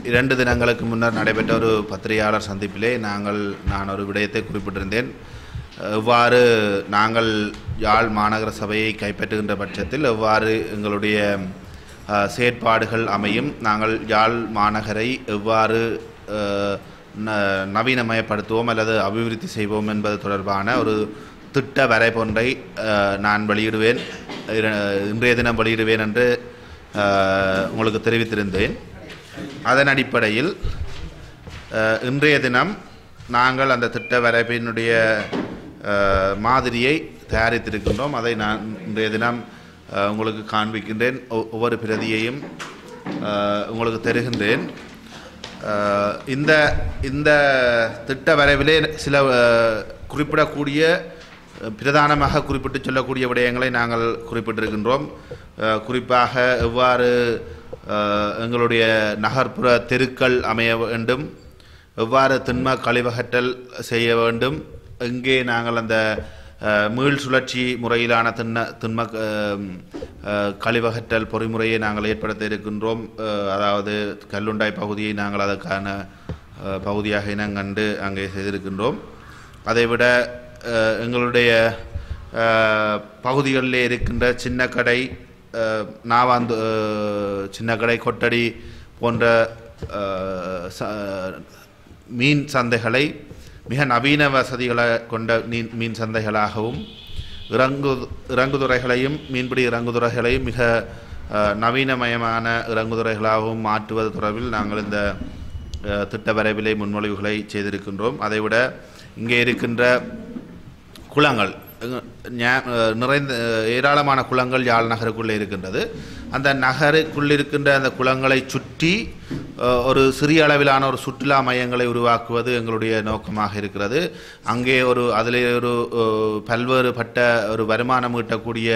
இரண்டு தினங்களுக்கு முன்னர் நடைபெற்ற ஒரு பத்திரிகையாளர் சந்திப்பிலே நாங்கள் நான் ஒரு விடயத்தை குறிப்பிட்டிருந்தேன் எவ்வாறு நாங்கள் யாழ் மாநகர சபையை கைப்பற்றுகின்ற பட்சத்தில் எவ்வாறு எங்களுடைய அஹ், செயற்பாடுகள் அமையும் நாங்கள் யாழ் மாநகரை எவ்வாறு அஹ், ந- நவீனமயப்படுத்துவோம் அல்லது அபிவிருத்தி செய்வோம் என்பது தொடர்பான ஒரு திட்ட வரைபொன்றை அஹ், நான் வெளியிடுவேன் இர- இன்றைய தினம் வெளியிடுவேன் என்று அஹ், உங்களுக்கு தெரிவித்திருந்தேன் அதன் அடிப்படையில் அஹ், இன்றைய தினம் நாங்கள் அந்த திட்ட வரைபினுடைய அஹ், மாதிரியை தயாரித்திருக்கின்றோம் அதை நான் இன்றைய தினம் அஹ், உங்களுக்கு காண்பிக்கின்றேன் ஒ- ஒவ்வொரு பிரதியையும் அஹ், உங்களுக்கு தருகின்றேன் அஹ், இந்த இந்த திட்ட வரைவிலே சில அஹ், குறிப்பிடக்கூடிய அஹ், பிரதானமாக குறிப்பிட்டு சொல்லக்கூடிய விடயங்களை நாங்கள் குறிப்பிட்டிருக்கின்றோம் அஹ், குறிப்பாக எவ்வாறு அஹ், எங்களுடைய நகர்ப்புற தெருக்கள் அமைய வேண்டும் எவ்வாறு திண்ம கழிவகற்றல் செய்ய வேண்டும் எங்கே நாங்கள் அந்த அஹ், மீள் சுழற்சி முறையிலான திண்ண திண்ம அஹ், அஹ், கழிவகற்றல் பொறிமுறையை நாங்கள் ஏற்படுத்த இருக்கின்றோம் அஹ், அதாவது கல்லுண்டாய் பகுதியை நாங்கள் அதற்கான அஹ், பகுதியாக இனங்கண்டு அங்கே செய்திருக்கின்றோம் அதைவிட அஹ், எங்களுடைய அஹ், பகுதிகளிலே இருக்கின்ற சின்ன கடை அஹ், நாவாந்து அஹ், சின்ன கடை கொட்டடி போன்ற அஹ், ச- மீன் சந்தைகளை மிக நவீன வசதிகளை கொண்ட மீன் மீன் சந்தைகளாகவும் இறங்கு இறங்குதுறைகளையும் மீன்பிடி இறங்குதுறைகளையும் மிக அஹ், நவீனமயமான இறங்குதுறைகளாகவும் மாற்றுவது தொடர்பில் நாங்கள் இந்த அஹ், திட்ட வரைவிலை முன்மொழிவுகளை செய்திருக்கின்றோம் அதைவிட இங்கே இருக்கின்ற குளங்கள் அஹ், ஞா- அஹ், நிறைந்த அஹ், ஏராளமான குளங்கள் யாழ் நகருக்குள்ளே இருக்கின்றது அந்த நகருக்குள் இருக்கின்ற அந்த குளங்களை சுற்றி அஹ், ஒரு சிறிய அளவிலான ஒரு சுற்றுலா மையங்களை உருவாக்குவது எங்களுடைய நோக்கமாக இருக்கிறது அங்கே ஒரு அதிலே ஒரு அஹ், பல்வேறுபட்ட ஒரு வருமானம் ஈட்டக்கூடிய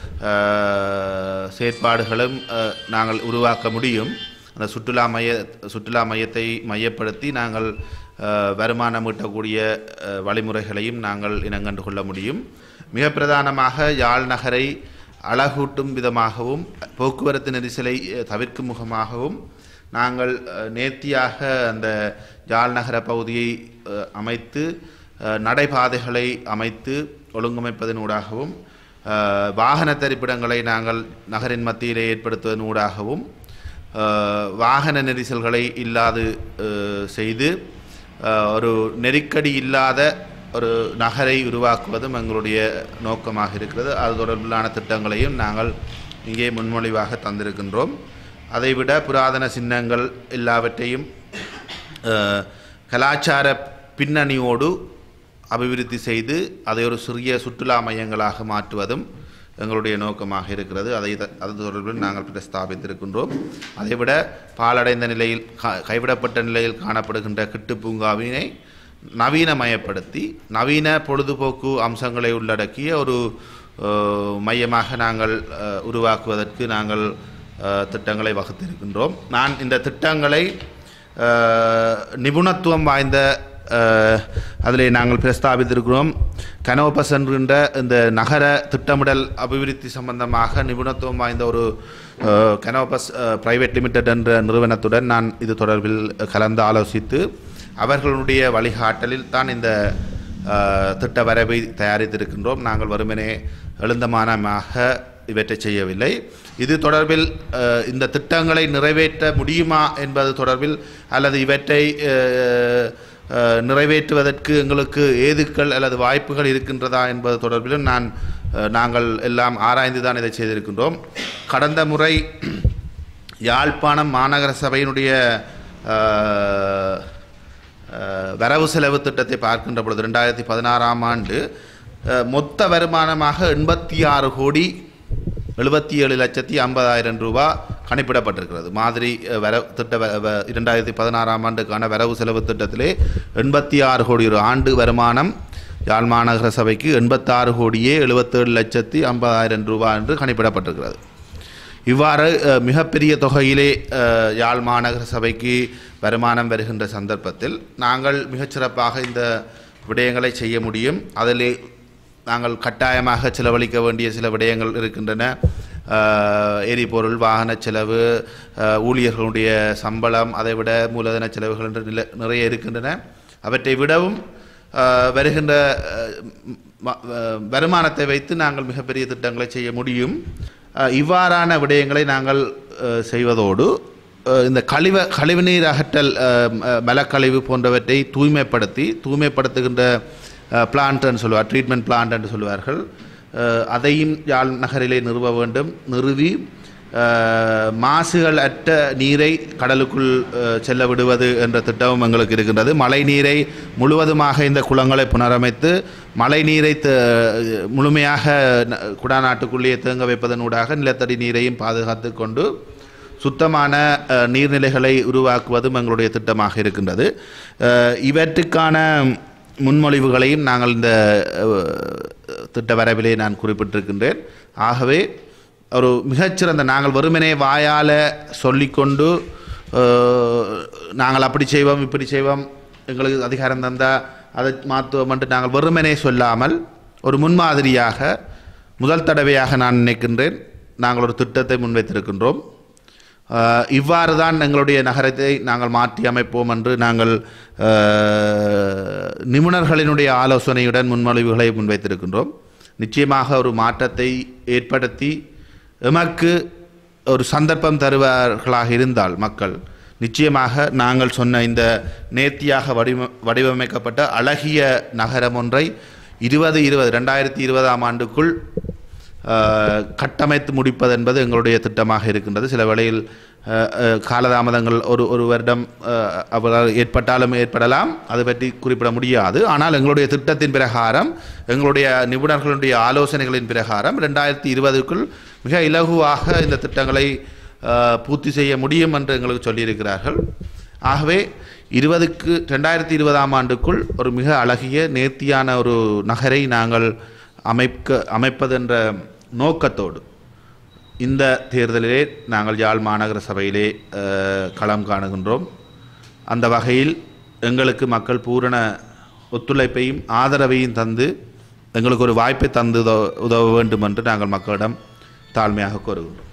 அஹ், செயற்பாடுகளும் அஹ், நாங்கள் உருவாக்க முடியும் அந்த சுற்றுலா மைய சுற்றுலா மையத்தை மையப்படுத்தி நாங்கள் அஹ், வருமானம் ஈட்டக்கூடிய அஹ், வழிமுறைகளையும் நாங்கள் இனங்கண்டு கொள்ள முடியும் மிக பிரதானமாக யாழ் நகரை அழகூட்டும் விதமாகவும் போக்குவரத்து நெரிசலை அஹ், தவிர்க்கும் முகமாகவும் நாங்கள் அஹ், நேர்த்தியாக அந்த யாழ் நகர பகுதியை அஹ், அமைத்து அஹ், நடைபாதைகளை அமைத்து ஒழுங்கமைப்பதனூடாகவும் அஹ், வாகன தரிப்பிடங்களை நாங்கள் நகரின் மத்தியிலே ஏற்படுத்துவதன் ஊடாகவும் அஹ், வாகன நெரிசல்களை இல்லாது அஹ், செய்து அஹ், ஒரு நெருக்கடி இல்லாத ஒரு நகரை உருவாக்குவதும் எங்களுடைய நோக்கமாக இருக்கிறது அது தொடர்பிலான திட்டங்களையும் நாங்கள் இங்கே முன்மொழிவாக தந்திருக்கின்றோம் அதைவிட புராதன சின்னங்கள் எல்லாவற்றையும் அஹ், கலாச்சார பின்னணியோடு அபிவிருத்தி செய்து அதை ஒரு சிறிய சுற்றுலா மையங்களாக மாற்றுவதும் எங்களுடைய நோக்கமாக இருக்கிறது அதை த- அது தொடர்பில் நாங்கள் பிரஸ்தாபித்திருக்கின்றோம் அதைவிட பாலடைந்த நிலையில் கா- கைவிடப்பட்ட நிலையில் காணப்படுகின்ற கிட்டு பூங்காவினை நவீனமயப்படுத்தி நவீன பொழுதுபோக்கு அம்சங்களை உள்ளடக்கிய ஒரு அஹ், மையமாக நாங்கள் அஹ், உருவாக்குவதற்கு நாங்கள் அஹ், திட்டங்களை வகுத்திருக்கின்றோம் நான் இந்த திட்டங்களை அஹ், நிபுணத்துவம் வாய்ந்த அஹ், அதிலே நாங்கள் பிரஸ்தாபித்திருக்கிறோம் கனோபஸ் என்கின்ற இந்த நகர திட்டமிடல் அபிவிருத்தி சம்பந்தமாக நிபுணத்துவம் வாய்ந்த ஒரு அஹ், கனோபஸ் பிரைவேட் லிமிடெட் என்ற நிறுவனத்துடன் நான் இது தொடர்பில் கலந்து ஆலோசித்து அவர்களுடைய வழிகாட்டலில் தான் இந்த அஹ், திட்ட வரைவை தயாரித்திருக்கின்றோம் நாங்கள் வெறுமனே எழுந்தமானமாக இவற்றை செய்யவில்லை இது தொடர்பில் அஹ், இந்த திட்டங்களை நிறைவேற்ற முடியுமா என்பது தொடர்பில் அல்லது இவற்றை அஹ், அஹ், நிறைவேற்றுவதற்கு எங்களுக்கு ஏதுக்கள் அல்லது வாய்ப்புகள் இருக்கின்றதா என்பது தொடர்பிலும் நான் அஹ், நாங்கள் எல்லாம் ஆராய்ந்து தான் இதை செய்திருக்கின்றோம் கடந்த முறை யாழ்ப்பாணம் மாநகர சபையினுடைய அஹ், அஹ், வரவு செலவு திட்டத்தை பார்க்கின்ற பொழுது ரெண்டாயிரத்தி பதினாறாம் ஆண்டு அஹ், மொத்த வருமானமாக எண்பத்தி ஆறு கோடி எழுபத்தி ஏழு லட்சத்தி ஐம்பதாயிரம் ரூபா கணிப்பிடப்பட்டிருக்கிறது மாதிரி அஹ், வர திட்ட வ- வ- இரண்டாயிரத்தி பதினாறாம் ஆண்டுக்கான வரவு செலவு திட்டத்திலே எண்பத்தி ஆறு கோடி ஒரு ஆண்டு வருமானம் யாழ் மாநகர சபைக்கு எண்பத்தாறு கோடியே எழுபத்தேழு லட்சத்தி ஐம்பதாயிரம் ரூபா என்று கணிப்பிடப்பட்டிருக்கிறது இவ்வாறு அஹ், மிகப்பெரிய தொகையிலே அஹ், யாழ் மாநகர சபைக்கு வருமானம் வருகின்ற சந்தர்ப்பத்தில் நாங்கள் மிகச்சிறப்பாக இந்த விடயங்களை செய்ய முடியும் அதிலே நாங்கள் கட்டாயமாக செலவழிக்க வேண்டிய சில விடயங்கள் இருக்கின்றன அஹ், எரிபொருள் வாகன செலவு அஹ், ஊழியர்களுடைய சம்பளம் அதை விட மூலதன செலவுகள் என்று நில- நிறைய இருக்கின்றன அவற்றை விடவும் அஹ், வருகின்ற அஹ், ம- அஹ், வருமானத்தை வைத்து நாங்கள் மிகப்பெரிய திட்டங்களை செய்ய முடியும் அஹ், இவ்வாறான விடயங்களை நாங்கள் அஹ், செய்வதோடு அஹ், இந்த கழிவ கழிவுநீர் அகற்றல் அஹ், அஹ், மலக்கழிவு போன்றவற்றை தூய்மைப்படுத்தி தூய்மைப்படுத்துகின்ற பிளான்ட்னு சொல்லுவார் ட்ரீட்மெண்ட் பிளான்ட் என்று சொல்வார்கள் அஹ், அதையும் யாழ் நகரிலே நிறுவ வேண்டும் நிறுவி அஹ், மாசுகள் அற்ற நீரை கடலுக்குள் அஹ், செல்ல விடுவது என்ற திட்டமும் எங்களுக்கு இருக்கின்றது மழை நீரை முழுவதுமாக இந்த குளங்களை புனரமைத்து மழை நீரை த- முழுமையாக ந- குடாநாட்டுக்குள்ளேயே தேங்க வைப்பதனூடாக நிலத்தடி நீரையும் பாதுகாத்து கொண்டு சுத்தமான அஹ், நீர்நிலைகளை உருவாக்குவதும் எங்களுடைய திட்டமாக இருக்கின்றது அஹ், இவற்றுக்கான முன்மொழிவுகளையும் நாங்கள் இந்த அஹ், திட்ட வரைவிலே நான் குறிப்பிட்டிருக்கின்றேன் ஆகவே ஒரு மிகச்சிறந்த நாங்கள் வெறுமனே வாயால் சொல்லிக்கொண்டு அஹ், நாங்கள் அப்படி செய்வோம் இப்படி செய்வோம் எங்களுக்கு அதிகாரம் தந்தால் அதை மாற்றுவோம் என்று நாங்கள் வெறுமனே சொல்லாமல் ஒரு முன்மாதிரியாக முதல் தடவையாக நான் நினைக்கின்றேன் நாங்கள் ஒரு திட்டத்தை முன்வைத்திருக்கின்றோம் அஹ், இவ்வாறு தான் எங்களுடைய நகரத்தை நாங்கள் மாற்றி அமைப்போம் என்று நாங்கள் அஹ், நிபுணர்களினுடைய ஆலோசனையுடன் முன்மொழிவுகளை முன்வைத்திருக்கின்றோம் நிச்சயமாக ஒரு மாற்றத்தை ஏற்படுத்தி எமக்கு ஒரு சந்தர்ப்பம் தருவார்களாக இருந்தால் மக்கள் நிச்சயமாக நாங்கள் சொன்ன இந்த நேர்த்தியாக வடிவ வடிவமைக்கப்பட்ட அழகிய நகரம் ஒன்றை இருபது இருபது ரெண்டாயிரத்தி இருபதாம் ஆண்டுக்குள் அஹ், கட்டமைத்து முடிப்பது என்பது எங்களுடைய திட்டமாக இருக்கின்றது சில வேளையில் அஹ், அஹ், காலதாமதங்கள் ஒரு ஒரு வருடம் அஹ், அவரால் ஏற்பட்டாலும் ஏற்படலாம் அது பற்றி குறிப்பிட முடியாது ஆனால் எங்களுடைய திட்டத்தின் பிரகாரம் எங்களுடைய நிபுணர்களுடைய ஆலோசனைகளின் பிரகாரம் ரெண்டாயிரத்தி இருபதுக்குள் மிக இலகுவாக இந்த திட்டங்களை அஹ், பூர்த்தி செய்ய முடியும் என்று எங்களுக்கு சொல்லியிருக்கிறார்கள் ஆகவே இருபதுக்கு ரெண்டாயிரத்தி இருபதாம் ஆண்டுக்குள் ஒரு மிக அழகிய நேர்த்தியான ஒரு நகரை நாங்கள் அமைக்க அமைப்பதென்ற நோக்கத்தோடு இந்த தேர்தலிலே நாங்கள் யாழ் மாநகர சபையிலே அஹ், களம் காணுகின்றோம் அந்த வகையில் எங்களுக்கு மக்கள் பூரண ஒத்துழைப்பையும் ஆதரவையும் தந்து எங்களுக்கு ஒரு வாய்ப்பை தந்து உதவ உதவ வேண்டும் என்று நாங்கள் மக்களிடம் தாழ்மையாக கோருகின்றோம்